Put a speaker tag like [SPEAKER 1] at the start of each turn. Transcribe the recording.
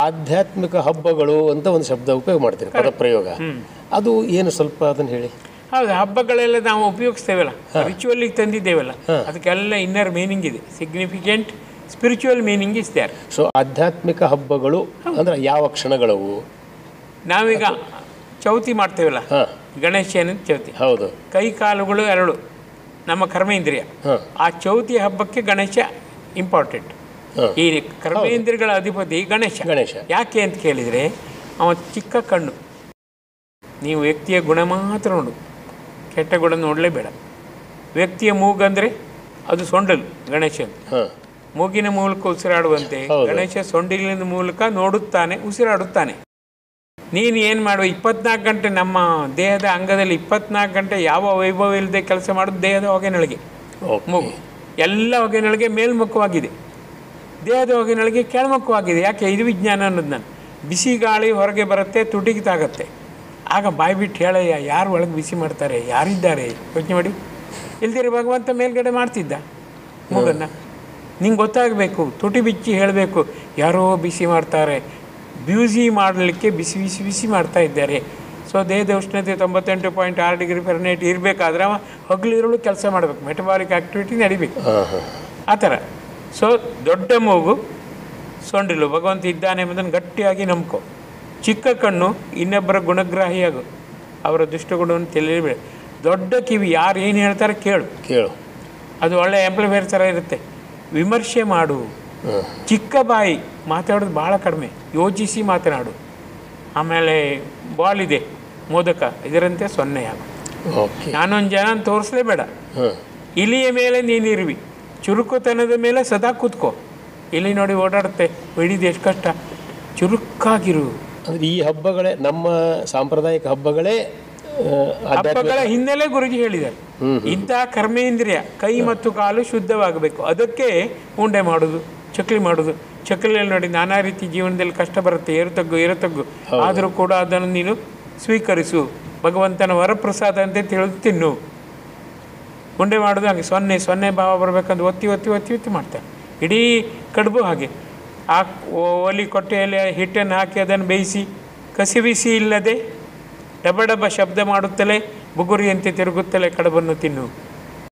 [SPEAKER 1] ಆಧ್ಯಾತ್ಮಿಕ ಹಬ್ಬಗಳು ಅಂತ ಒಂದು ಶಬ್ದ ಉಪಯೋಗ ಮಾಡ್ತೀರಿ ಪದ ಪ್ರಯೋಗ ಅದು ಏನು ಸ್ವಲ್ಪ ಅದನ್ನು ಹೇಳಿ
[SPEAKER 2] ಹೌದು ಹಬ್ಬಗಳೆಲ್ಲ ನಾವು ಉಪಯೋಗಿಸ್ತೇವಲ್ಲ ರಿಚುವಲ್ಲಿಗೆ ತಂದಿದ್ದೇವಲ್ಲ ಅದಕ್ಕೆಲ್ಲ ಇನ್ನರ್ ಮೀನಿಂಗ್ ಇದೆ significant spiritual meaning is there
[SPEAKER 1] so ಆಧ್ಯಾತ್ಮಿಕ ಹಬ್ಬಗಳು ಅಂದ್ರೆ ಯಾವ ಕ್ಷಣಗಳವು
[SPEAKER 2] ನಾವೀಗ ಚೌತಿ ಮಾಡ್ತೇವಲ್ಲ
[SPEAKER 1] ಹಾಂ
[SPEAKER 2] ಗಣೇಶನ ಚೌತಿ
[SPEAKER 1] ಹೌದು
[SPEAKER 2] ಕೈ ಕಾಲುಗಳು ಎರಡು ನಮ್ಮ ಕರ್ಮೇಂದ್ರಿಯ
[SPEAKER 1] ಹಾಂ
[SPEAKER 2] ಆ ಚೌತಿ ಹಬ್ಬಕ್ಕೆ ಗಣೇಶ ಇಂಪಾರ್ಟೆಂಟ್
[SPEAKER 1] ಹಾಂ
[SPEAKER 2] ಈ ಕರ್ಮೇಂದ್ರಿಯಗಳ ಅಧಿಪತಿ ಗಣೇಶ
[SPEAKER 1] ಗಣೇಶ
[SPEAKER 2] ಯಾಕೆ ಅಂತ ಕೇಳಿದರೆ ಅವ ಚಿಕ್ಕ ಕಣ್ಣು ನೀವು ವ್ಯಕ್ತಿಯ ಗುಣ ಮಾತ್ರ ನೋಡು ಕೆಟ್ಟ ಗುಣ ನೋಡಲೇಬೇಡ ವ್ಯಕ್ತಿಯ ಮೂಗಂದರೆ ಅದು ಸೊಂಡಲು ಗಣೇಶನ್
[SPEAKER 1] ಹಾಂ
[SPEAKER 2] ಮೂಗಿನ ಮೂಲಕ ಉಸಿರಾಡುವಂತೆ
[SPEAKER 1] ಹೌದು.
[SPEAKER 2] ಗಣೇಶ ಸೊಂಡಿಲಿನ ಮೂಲಕ ನೋಡುತ್ತಾನೆ ಉಸಿರಾಡುತ್ತಾನೆ ನೀನು ಏನು ಮಾಡುವ ಇಪ್ಪತ್ನಾಲ್ಕು ಗಂಟೆ ನಮ್ಮ ದೇಹದ ಅಂಗದಲ್ಲಿ ಇಪ್ಪತ್ನಾಲ್ಕು ಗಂಟೆ ಯಾವ ವೈಭವ ಇಲ್ಲದೆ ಕೆಲಸ ಮಾಡೋದು ದೇಹದ ಹೊಗೆನೊಳಗೆ
[SPEAKER 1] ಓಕೆ
[SPEAKER 2] ಮೂಗು ಎಲ್ಲ ಹೊಗೆನೊಳಗೆ ಮೇಲ್ಮುಖವಾಗಿದೆ ದೇಹದ ಹೊಗೆನೊಳಗೆ ಕೆಳಮುಖವಾಗಿದೆ ಯಾಕೆ ಇದು ವಿಜ್ಞಾನ ಅನ್ನೋದು ನಾನು ಬಿಸಿ ಗಾಳಿ ಹೊರಗೆ ಬರುತ್ತೆ ತುಟಿಗೆ ತಾಗತ್ತೆ ಆಗ ಬಾಯಿ ಬಿಟ್ಟು ಹೇಳಯ್ಯ ಯಾರು ಒಳಗೆ ಬಿಸಿ ಮಾಡ್ತಾರೆ ಯಾರಿದ್ದಾರೆ ಯೋಚನೆ ಮಾಡಿ ಇಲ್ದಿರ ಭಗವಂತ ಮೇಲ್ಗಡೆ ಮಾಡ್ತಿದ್ದ ಮೂಗನ್ನು ನಿಂಗೆ ಗೊತ್ತಾಗಬೇಕು ತುಟಿ ಬಿಚ್ಚಿ ಹೇಳಬೇಕು ಯಾರೋ ಬಿಸಿ ಮಾಡ್ತಾರೆ ಬ್ಯೂಸಿ ಮಾಡಲಿಕ್ಕೆ ಬಿಸಿ ಬಿಸಿ ಬಿಸಿ ಮಾಡ್ತಾ ಇದ್ದಾರೆ ಸೊ ದೇಹದ ಉಷ್ಣತೆ ತೊಂಬತ್ತೆಂಟು ಪಾಯಿಂಟ್ ಆರು ಡಿಗ್ರಿ ಫೆರ್ನೈಟ್ ಇರಬೇಕಾದ್ರೆ ಅವ ಹಗಲಿರುಳು ಕೆಲಸ ಮಾಡಬೇಕು ಮೆಟಬಾಲಿಕ್ ಆ್ಯಕ್ಟಿವಿಟಿ ನಡಿಬೇಕು
[SPEAKER 1] ಹಾಂ ಹಾಂ
[SPEAKER 2] ಆ ಥರ ಸೊ ದೊಡ್ಡ ಮೂಗು ಸೊಂಡಿಲು ಭಗವಂತ ಇದ್ದಾನೆ ಎಂಬುದನ್ನು ಗಟ್ಟಿಯಾಗಿ ನಂಬ್ಕೊ ಚಿಕ್ಕ ಕಣ್ಣು ಇನ್ನೊಬ್ಬರ ಗುಣಗ್ರಾಹಿಯಾಗು ಅವರ ದುಷ್ಟಗುಣವನ್ನು ತಿಳಿಯಬೇಡ ದೊಡ್ಡ ಕಿವಿ ಯಾರು ಏನು ಹೇಳ್ತಾರೆ ಕೇಳು
[SPEAKER 1] ಕೇಳು
[SPEAKER 2] ಅದು ಒಳ್ಳೆ ಆಂಪ್ಲಿಫೈರ್ ಥರ ಇರುತ್ತೆ ವಿಮರ್ಶೆ ಮಾಡು
[SPEAKER 1] ಹಾಂ
[SPEAKER 2] ಚಿಕ್ಕ ಬಾಯಿ ಮಾತಾಡೋದು ಭಾಳ ಕಡಿಮೆ ಯೋಚಿಸಿ ಮಾತನಾಡು ಆಮೇಲೆ ಬಾಲ್ ಇದೆ ಮೋದಕ ಇದರಂತೆ ಸೊನ್ನೆ ಆಗು
[SPEAKER 1] ಓಕೆ
[SPEAKER 2] ನಾನೊಂದು ಜನ ತೋರಿಸ್ಲೇಬೇಡ
[SPEAKER 1] ಹಾಂ
[SPEAKER 2] ಇಲಿಯ ಮೇಲೆ ನೀನಿರುವಿ ಚುರುಕುತನದ ಮೇಲೆ ಸದಾ ಕೂತ್ಕೋ ಇಲಿ ನೋಡಿ ಓಡಾಡುತ್ತೆ ಹಿಡಿದು ಎಷ್ಟು ಕಷ್ಟ ಚುರುಕಾಗಿರು
[SPEAKER 1] ಅಂದ್ರೆ ಈ ಹಬ್ಬಗಳೇ ನಮ್ಮ ಸಾಂಪ್ರದಾಯಿಕ ಹಬ್ಬಗಳೇ ಆ, ಆಧ್ಯಾತ್ಮಿಕ
[SPEAKER 2] ಹಬ್ಬಗಳ ಹಿನ್ನೆಲೆ ಗುರುಜಿ ಹೇಳಿದ್ದಾರೆ ಇಂಥ ಕರ್ಮೇಂದ್ರಿಯ ಕೈ ಮತ್ತು ಕಾಲು ಶುದ್ಧವಾಗಬೇಕು ಅದಕ್ಕೆ ಉಂಡೆ ಮಾಡೋದು ಚಕ್ಲಿ ಮಾಡೋದು ಚಕ್ಲಿಯಲ್ಲಿ ನೋಡಿ ನಾನಾ ರೀತಿ ಜೀವನದಲ್ಲಿ ಕಷ್ಟ ಬರುತ್ತೆ ಏರುತಗ್ಗು ಏರುತಗ್ಗು ಆದರೂ ಕೂಡ ಅದನ್ನು ನೀನು ಸ್ವೀಕರಿಸು ಭಗವಂತನ ವರಪ್ರಸಾದ ಅಂತ ತಿಳಿದು ತಿನ್ನು ಉಂಡೆ ಮಾಡೋದು ಹಾಗೆ ಸೊನ್ನೆ ಸೊನ್ನೆ ಭಾವ ಬರಬೇಕಂದ್ರೆ ಒತ್ತಿ ಒತ್ತಿ ಒತ್ತಿ ಒತ್ತಿ ಮಾಡ್ತಾರೆ ಇಡೀ ಕಡುಬು ಹಾಗೆ ಆ ಒ- ಒಲಿ ಕೊಟ್ಟೆಯಲ್ಲಿ ಹಿಟ್ಟನ್ನು ಹಾಕಿ ಅದನ್ನು ಬೇಯಿಸಿ ಕಸಿ ಬಿಸಿ ಇಲ್ಲದೆ ಡಬ ಡಬ ಶಬ್ದ ಮಾಡುತ್ತಲೇ ಬುಗುರಿಯಂತೆ ತಿರುಗುತ್ತಲೇ ಕಡುಬನ್ನು ತಿನ್ನು